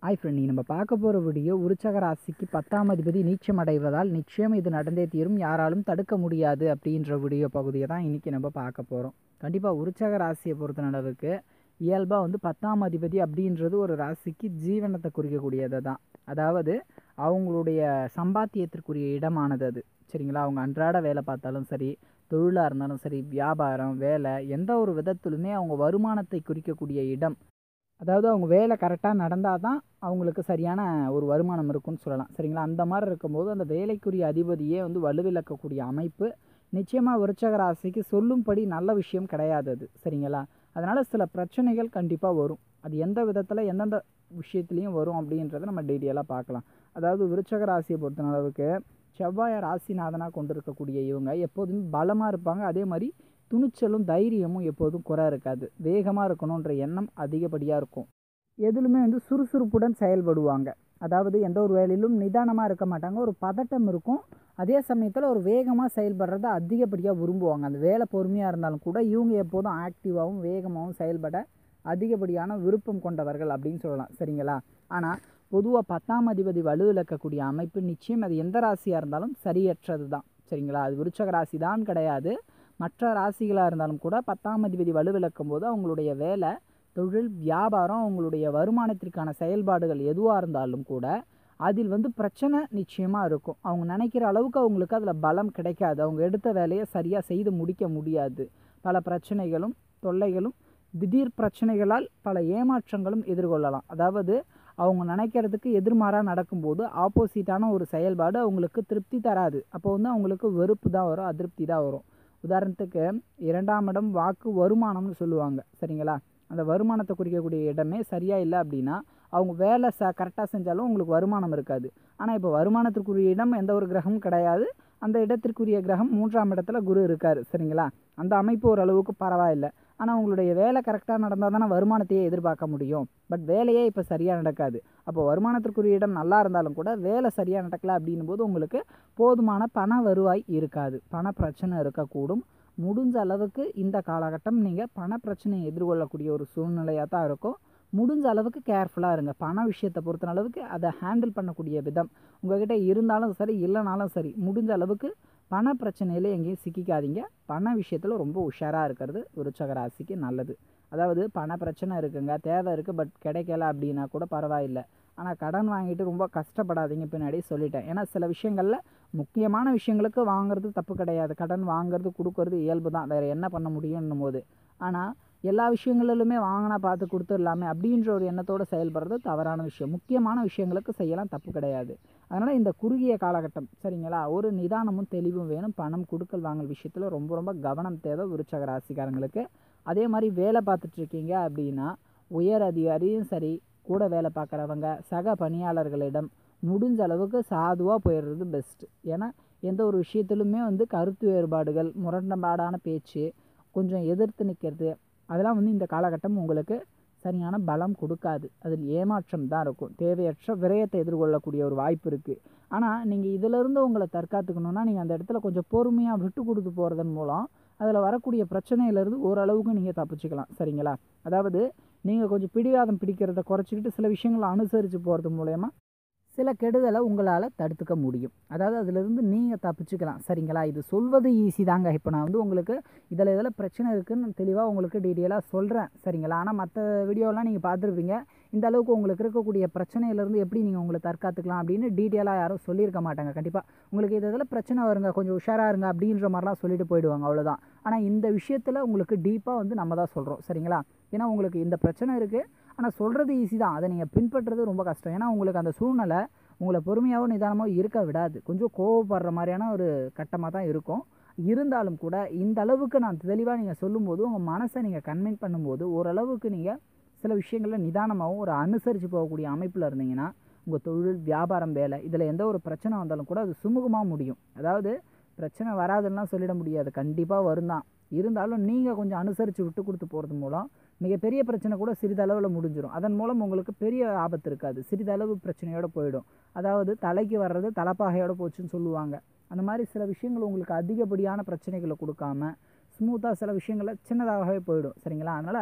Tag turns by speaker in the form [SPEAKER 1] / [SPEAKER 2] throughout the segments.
[SPEAKER 1] hi friend நம்ம பார்க்க போகிற வீடியோ விருச்சக ராசிக்கு பத்தாம் அதிபதி நீச்சம் அடைவதால் நிச்சயம் இது நடந்தே தீரும் யாராலும் தடுக்க முடியாது அப்படின்ற வீடியோ பகுதியை தான் இன்றைக்கி நம்ம பார்க்க போகிறோம் கண்டிப்பாக விருச்சக ராசியை பொறுத்த அளவுக்கு இயல்பாக வந்து பத்தாம் அதிபதி அப்படின்றது ஒரு ராசிக்கு ஜீவனத்தை குறிக்கக்கூடியது தான் அதாவது அவங்களுடைய சம்பாத்தியத்திற்குரிய இடமானது அது சரிங்களா அவங்க அன்றாட வேலை பார்த்தாலும் சரி தொழிலாக இருந்தாலும் சரி வியாபாரம் வேலை எந்த ஒரு விதத்திலுமே அவங்க வருமானத்தை குறிக்கக்கூடிய இடம் அதாவது அவங்க வேலை கரெக்டாக நடந்தால் தான் அவங்களுக்கு சரியான ஒரு வருமானம் இருக்கும்னு சொல்லலாம் சரிங்களா அந்த மாதிரி இருக்கும்போது அந்த வேலைக்குரிய அதிபதியே வந்து வலுவிழக்கக்கூடிய அமைப்பு நிச்சயமாக விருச்சக ராசிக்கு சொல்லும்படி நல்ல விஷயம் கிடையாது அது சரிங்களா அதனால் சில பிரச்சனைகள் கண்டிப்பாக வரும் அது எந்த விதத்தில் எந்தெந்த விஷயத்துலையும் வரும் அப்படின்றத நம்ம டீட்டெயிலாக பார்க்கலாம் அதாவது விருச்சக ராசியை பொறுத்த அளவுக்கு செவ்வாயை ராசிநாதனாக கொண்டு இருக்கக்கூடிய இவங்க எப்போதுமே பலமாக இருப்பாங்க அதே மாதிரி துணிச்சலும் தைரியமும் எப்போதும் குறை இருக்காது வேகமாக இருக்கணுன்ற எண்ணம் அதிகப்படியாக இருக்கும் எதுலுமே வந்து சுறுசுறுப்புடன் செயல்படுவாங்க அதாவது எந்த ஒரு வேலையிலும் நிதானமாக இருக்க மாட்டாங்க ஒரு பதட்டம் இருக்கும் அதே சமயத்தில் ஒரு வேகமாக செயல்படுறத அதிகப்படியாக விரும்புவாங்க அந்த வேலை பொறுமையாக இருந்தாலும் கூட இவங்க எப்போதும் ஆக்டிவாகவும் வேகமாகவும் செயல்பட அதிகப்படியான விருப்பம் கொண்டவர்கள் அப்படின்னு சொல்லலாம் சரிங்களா ஆனால் பொதுவாக பத்தாம் அதிபதி வலுவிழக்கக்கூடிய அமைப்பு நிச்சயம் அது எந்த ராசியாக இருந்தாலும் சரியற்றது தான் சரிங்களா அது விருச்சக ராசி தான் கிடையாது மற்ற ராசிகளாக இருந்தாலும் கூட பத்தாம் அதிபதி வலுவிழக்கும் போது அவங்களுடைய வேலை தொழில் வியாபாரம் அவங்களுடைய வருமானத்திற்கான செயல்பாடுகள் எதுவாக இருந்தாலும் கூட அதில் வந்து பிரச்சனை நிச்சயமாக இருக்கும் அவங்க நினைக்கிற அளவுக்கு அவங்களுக்கு அதில் பலம் கிடைக்காது அவங்க எடுத்த வேலையை சரியாக செய்து முடிக்க முடியாது பல பிரச்சனைகளும் தொல்லைகளும் திடீர் பிரச்சனைகளால் பல ஏமாற்றங்களும் எதிர்கொள்ளலாம் அதாவது அவங்க நினைக்கிறதுக்கு எதிர்மாறாக நடக்கும்போது ஆப்போசிட்டான ஒரு செயல்பாடு அவங்களுக்கு திருப்தி தராது அப்போ வந்து அவங்களுக்கு வெறுப்பு தான் வரும் அதிருப்தி தான் வரும் உதாரணத்துக்கு இரண்டாம் இடம் வாக்கு வருமானம்னு சொல்லுவாங்க சரிங்களா அந்த வருமானத்தை குறிக்கக்கூடிய இடமே சரியாக இல்லை அப்படின்னா அவங்க வேலை ச கரெக்டாக செஞ்சாலும் உங்களுக்கு வருமானம் இருக்காது ஆனால் இப்போ வருமானத்திற்குரிய இடம் எந்த ஒரு கிரகமும் கிடையாது அந்த இடத்திற்குரிய கிரகம் மூன்றாம் இடத்துல குரு இருக்கார் சரிங்களா அந்த அமைப்பு ஓரளவுக்கு பரவாயில்லை ஆனால் உங்களுடைய வேலை கரெக்டாக நடந்தால் தானே வருமானத்தையே எதிர்பார்க்க முடியும் பட் வேலையே இப்போ சரியாக நடக்காது அப்போ வருமானத்திற்குரிய இடம் நல்லா இருந்தாலும் கூட வேலை சரியாக நடக்கல அப்படின்னும் போது உங்களுக்கு போதுமான பண வருவாய் இருக்காது பண பிரச்சனை இருக்கக்கூடும் முடிஞ்ச அளவுக்கு இந்த காலகட்டம் நீங்கள் பண பிரச்சனையை எதிர்கொள்ளக்கூடிய ஒரு சூழ்நிலையாக தான் இருக்கும் முடிஞ்ச அளவுக்கு கேர்ஃபுல்லாக இருங்க பண விஷயத்தை பொறுத்த அளவுக்கு அதை ஹேண்டில் பண்ணக்கூடிய விதம் உங்கள்கிட்ட இருந்தாலும் சரி இல்லைனாலும் சரி முடிஞ்ச அளவுக்கு பண பிரச்சனையில் எங்கேயும் சிக்கிக்காதீங்க பண விஷயத்தில் ரொம்ப உஷாராக இருக்கிறது விருச்சக ராசிக்கு நல்லது அதாவது பண பிரச்சனை இருக்குங்க தேவை இருக்குது பட் கிடைக்கல அப்படின்னா கூட பரவாயில்லை ஆனால் கடன் வாங்கிட்டு ரொம்ப கஷ்டப்படாதீங்க பின்னாடி சொல்லிட்டேன் ஏன்னா சில விஷயங்களில் முக்கியமான விஷயங்களுக்கு வாங்குறது தப்பு கிடையாது கடன் வாங்குறது கொடுக்கறது இயல்பு தான் வேறு என்ன பண்ண முடியும்னும் போது ஆனால் எல்லா விஷயங்களிலுமே வாங்கினா பார்த்து கொடுத்துடலாமே அப்படின்ற ஒரு எண்ணத்தோடு செயல்படுறது தவறான விஷயம் முக்கியமான விஷயங்களுக்கு செய்யலாம் தப்பு கிடையாது அதனால் இந்த குறுகிய காலகட்டம் சரிங்களா ஒரு நிதானமும் தெளிவும் வேணும் பணம் கொடுக்கல் வாங்கல் விஷயத்தில் ரொம்ப ரொம்ப கவனம் தேவை விருச்சக ராசிக்காரங்களுக்கு அதே மாதிரி வேலை பார்த்துட்ருக்கீங்க அப்படின்னா உயர் அதிகாரியும் சரி கூட வேலை பார்க்குறவங்க சக பணியாளர்களிடம் முடிஞ்ச அளவுக்கு சாதுவாக போயிடுறது பெஸ்ட்டு ஏன்னா எந்த ஒரு விஷயத்திலுமே வந்து கருத்து வேறுபாடுகள் முரண்டபாடான பேச்சு கொஞ்சம் எதிர்த்து நிற்கிறது அதெல்லாம் வந்து இந்த காலகட்டம் உங்களுக்கு சரியான பலம் கொடுக்காது அதில் ஏமாற்றம் தான் இருக்கும் தேவையற்ற விரயத்தை எதிர்கொள்ளக்கூடிய ஒரு வாய்ப்பு இருக்குது ஆனால் நீங்கள் இதிலிருந்து உங்களை தற்காத்துக்கணுன்னா நீங்கள் அந்த இடத்துல கொஞ்சம் பொறுமையாக விட்டு கொடுத்து போகிறதன் மூலம் அதில் வரக்கூடிய பிரச்சனையிலேருந்து ஓரளவுக்கு நீங்கள் தப்பிச்சுக்கலாம் சரிங்களா அதாவது நீங்கள் கொஞ்சம் பிடிவாதம் பிடிக்கிறத குறைச்சிக்கிட்டு சில விஷயங்களை அனுசரித்து போகிறது மூலயமா சில கெடுதலை உங்களால் தடுத்துக்க முடியும் அதாவது அதிலிருந்து நீங்கள் தப்பிச்சுக்கலாம் சரிங்களா இது சொல்வது ஈஸி தாங்க இப்போ நான் வந்து உங்களுக்கு இதில் இதில் பிரச்சனை இருக்குதுன்னு தெளிவாக உங்களுக்கு டீட்டெயிலாக சொல்கிறேன் சரிங்களா ஆனால் மற்ற வீடியோலாம் நீங்கள் பார்த்துருப்பீங்க இந்த அளவுக்கு உங்களுக்கு இருக்கக்கூடிய பிரச்சனையிலேருந்து எப்படி நீங்கள் உங்களை தற்காத்துக்கலாம் அப்படின்னு டீட்டெயிலாக யாரும் சொல்லியிருக்க மாட்டாங்க கண்டிப்பாக உங்களுக்கு இது இதில் பிரச்சனை வருங்க கொஞ்சம் உஷாராக இருங்க அப்படின்ற மாதிரிலாம் சொல்லிட்டு போயிடுவாங்க அவ்வளோதான் ஆனால் இந்த விஷயத்தில் உங்களுக்கு டீப்பாக வந்து நம்ம தான் சொல்கிறோம் சரிங்களா ஏன்னா உங்களுக்கு இந்த பிரச்சனை இருக்குது ஆனால் சொல்கிறது ஈஸி தான் அதை நீங்கள் பின்பற்றுறது ரொம்ப கஷ்டம் ஏன்னா உங்களுக்கு அந்த சூழ்நிலை உங்களை பொறுமையாகவும் நிதானமாகவும் இருக்க விடாது கொஞ்சம் கோவப்படுற மாதிரியான ஒரு கட்டமாக தான் இருக்கும் இருந்தாலும் கூட இந்த அளவுக்கு நான் தெளிவாக நீங்கள் சொல்லும்போது உங்கள் மனசை நீங்கள் கன்வின் பண்ணும்போது ஓரளவுக்கு நீங்கள் சில விஷயங்களில் நிதானமாகவும் ஒரு அனுசரித்து போகக்கூடிய அமைப்பில் இருந்தீங்கன்னா உங்கள் தொழில் வியாபாரம் வேலை இதில் எந்த ஒரு பிரச்சனை வந்தாலும் கூட அது சுமூகமாக முடியும் அதாவது பிரச்சனை வராதுன்னா சொல்லிட முடியாது கண்டிப்பாக வரும் தான் இருந்தாலும் நீங்கள் கொஞ்சம் அனுசரித்து விட்டு கொடுத்து போகிறது மூலம் மிகப்பெரிய பிரச்சனை கூட சிறிதளவில் முடிஞ்சிடும் அதன் மூலம் உங்களுக்கு பெரிய ஆபத்து இருக்காது சிறிதளவு பிரச்சனையோடு போயிடும் அதாவது தலைக்கு வர்றது தலைப்பாகையோடு போச்சுன்னு சொல்லுவாங்க அந்த மாதிரி சில விஷயங்கள் உங்களுக்கு அதிகப்படியான பிரச்சனைகளை கொடுக்காம ஸ்மூத்தாக சில விஷயங்களை சின்னதாகவே போயிடும் சரிங்களா அதனால்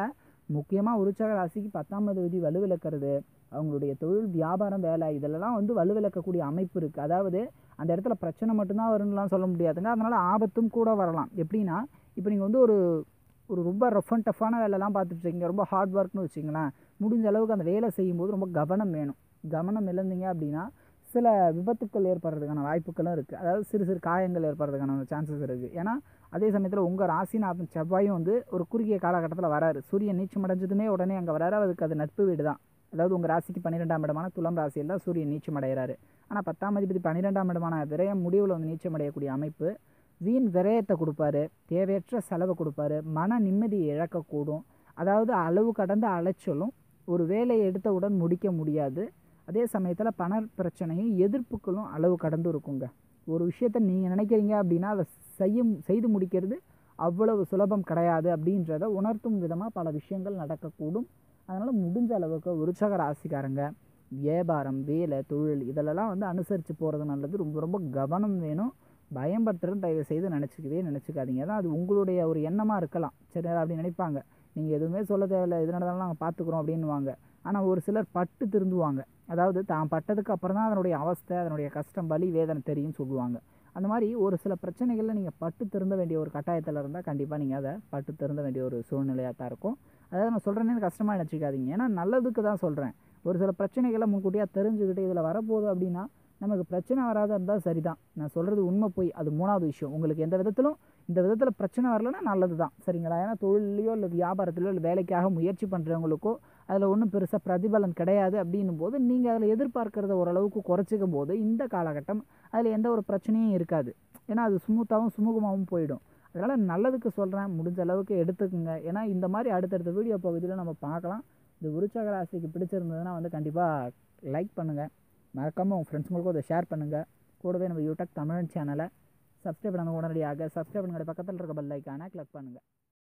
[SPEAKER 1] முக்கியமாக உற்சாக ராசிக்கு பத்தாம் அதிபதி வலுவிழக்கிறது அவங்களுடைய தொழில் வியாபாரம் வேலை இதிலெல்லாம் வந்து வலுவிழக்கக்கூடிய அமைப்பு இருக்குது அதாவது அந்த இடத்துல பிரச்சனை மட்டும்தான் வரும்னுலாம் சொல்ல முடியாதுங்க அதனால் ஆபத்தும் கூட வரலாம் எப்படின்னா இப்போ நீங்கள் வந்து ஒரு ஒரு ரொம்ப ரஃப் அண்ட் டஃப்பான வேலைலாம் பார்த்துட்டு இருக்கீங்க ரொம்ப ஹார்ட் ஒர்க்னு வச்சிங்களேன் முடிஞ்ச அளவுக்கு அந்த வேலை செய்யும்போது ரொம்ப கவனம் வேணும் கவனம் இழந்தீங்க அப்படின்னா சில விபத்துக்கள் ஏற்படுறதுக்கான வாய்ப்புகளும் இருக்குது அதாவது சிறு சிறு காயங்கள் ஏற்படுறதுக்கான சான்சஸ் இருக்குது ஏன்னா அதே சமயத்தில் உங்கள் ராசிநாதன் செவ்வாயும் வந்து ஒரு குறுகிய காலகட்டத்தில் வராரு சூரியன் நீச்சம் அடைஞ்சதுமே உடனே அங்கே வராரு அதுக்கு அது நட்பு வீடு தான் அதாவது உங்கள் ராசிக்கு பன்னிரெண்டாம் இடமான துலாம் ராசியில் தான் சூரியன் நீச்சம் அடைகிறாரு ஆனால் பத்தாம் அதிபதி பன்னிரெண்டாம் இடமான விரயம் முடிவில் வந்து நீச்சம் அடையக்கூடிய அமைப்பு வீண் விரயத்தை கொடுப்பாரு தேவையற்ற செலவை கொடுப்பாரு மன நிம்மதியை இழக்கக்கூடும் அதாவது அளவு கடந்த அலைச்சலும் ஒரு வேலையை எடுத்தவுடன் முடிக்க முடியாது அதே சமயத்தில் பண பிரச்சனையும் எதிர்ப்புகளும் அளவு கடந்து இருக்குங்க ஒரு விஷயத்த நீங்கள் நினைக்கிறீங்க அப்படின்னா அதை செய்ய செய்து முடிக்கிறது அவ்வளவு சுலபம் கிடையாது அப்படின்றத உணர்த்தும் விதமாக பல விஷயங்கள் நடக்கக்கூடும் அதனால் முடிஞ்ச அளவுக்கு உற்சாக ராசிக்காரங்க வியாபாரம் வேலை தொழில் இதிலெல்லாம் வந்து அனுசரித்து போகிறது நல்லது ரொம்ப ரொம்ப கவனம் வேணும் பயன்படுத்துறது தயவு செய்து நினச்சிக்கவே நினச்சிக்காதீங்க அதான் அது உங்களுடைய ஒரு எண்ணமாக இருக்கலாம் சரி அப்படி நினைப்பாங்க நீங்கள் எதுவுமே சொல்ல தேவையில்ல எது நடந்தாலும் நாங்கள் பார்த்துக்குறோம் அப்படின்னுவாங்க ஆனால் ஒரு சிலர் பட்டு திருந்துவாங்க அதாவது தான் பட்டதுக்கு அப்புறம் தான் அதனுடைய அவஸ்தை அதனுடைய கஷ்டம் வலி வேதனை தெரியும்னு சொல்லுவாங்க அந்த மாதிரி ஒரு சில பிரச்சனைகளில் நீங்கள் பட்டு திருந்த வேண்டிய ஒரு கட்டாயத்தில் இருந்தால் கண்டிப்பாக நீங்கள் அதை பட்டு திருந்த வேண்டிய ஒரு சூழ்நிலையாக தான் இருக்கும் அதாவது நான் சொல்கிறேன்னு கஷ்டமாக நினச்சிக்காதீங்க ஏன்னா நல்லதுக்கு தான் சொல்கிறேன் ஒரு சில பிரச்சனைகளை முன்கூட்டியாக தெரிஞ்சுக்கிட்டு இதில் வரப்போகுது அப்படின்னா நமக்கு பிரச்சனை வராத இருந்தால் சரிதான் நான் சொல்கிறது உண்மை போய் அது மூணாவது விஷயம் உங்களுக்கு எந்த விதத்திலும் இந்த விதத்தில் பிரச்சனை வரலன்னா நல்லது தான் சரிங்களா ஏன்னா தொழிலையோ இல்லை வியாபாரத்திலையோ இல்லை வேலைக்காக முயற்சி பண்ணுறவங்களுக்கோ அதில் ஒன்றும் பெருசாக பிரதிபலன் கிடையாது அப்படின்னும் போது நீங்கள் அதில் எதிர்பார்க்கிறத ஓரளவுக்கு குறைச்சிக்கும் போது இந்த காலகட்டம் அதில் எந்த ஒரு பிரச்சனையும் இருக்காது ஏன்னா அது ஸ்மூத்தாகவும் சுமூகமாகவும் போயிடும் அதனால் நல்லதுக்கு சொல்கிறேன் முடிஞ்ச அளவுக்கு எடுத்துக்கோங்க ஏன்னா இந்த மாதிரி அடுத்தடுத்த வீடியோ பகுதியில் நம்ம பார்க்கலாம் இந்த விருச்சக ராசிக்கு பிடிச்சிருந்ததுன்னா வந்து கண்டிப்பாக லைக் பண்ணுங்கள் மறக்காமல் உங்கள் ஃப்ரெண்ட்ஸுங்களுக்கும் அதை ஷேர் பண்ணுங்கள் கூடவே நம்ம யூடியூப் தமிழ் சேனலை சப்ஸ்கிரைப் பண்ணுங்க உடனடியாக சப்ஸ்கிரைப் பண்ணுங்க பக்கத்தில் இருக்க பெல் ஐக்கானை கிளிக் பண்ணுங்கள்